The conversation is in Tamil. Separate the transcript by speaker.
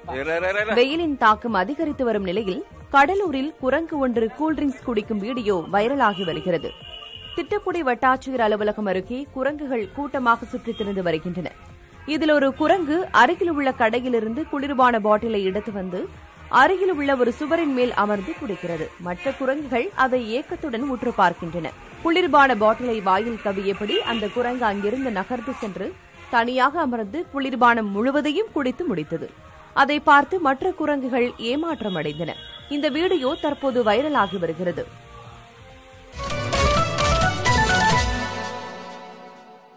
Speaker 1: வெயிலின் தாக்கம் அதிகரித்து வரும் நிலையில் கடலூரில் குரங்கு ஒன்று கூல்ட்ரிங்க்ஸ் குடிக்கும் வீடியோ வைரலாகி வருகிறது திட்டக்குடி வட்டாட்சியர் அலுவலகம் அருகே குரங்குகள் கூட்டமாக சுற்றித் திரிந்து வருகின்றன இதில் ஒரு குரங்கு அருகில் உள்ள கடையிலிருந்து குளிர்பான பாட்டிலை எடுத்து வந்து அருகில் உள்ள ஒரு சுவரின் மேல் அமர்ந்து குடிக்கிறது மற்ற குரங்குகள் அதை ஏக்கத்துடன் உற்று பார்க்கின்றன குளிர்பான பாட்டிலை வாயில் கவியபடி அந்த குரங்கு அங்கிருந்து நகர்ந்து சென்று தனியாக அமர்ந்து குளிர்பானம் முழுவதையும் குடித்து முடித்தது அதை பார்த்து மற்ற குரங்குகள் ஏமாற்றம் அடைந்தன இந்த வீடியோ தற்போது வைரலாகி வருகிறது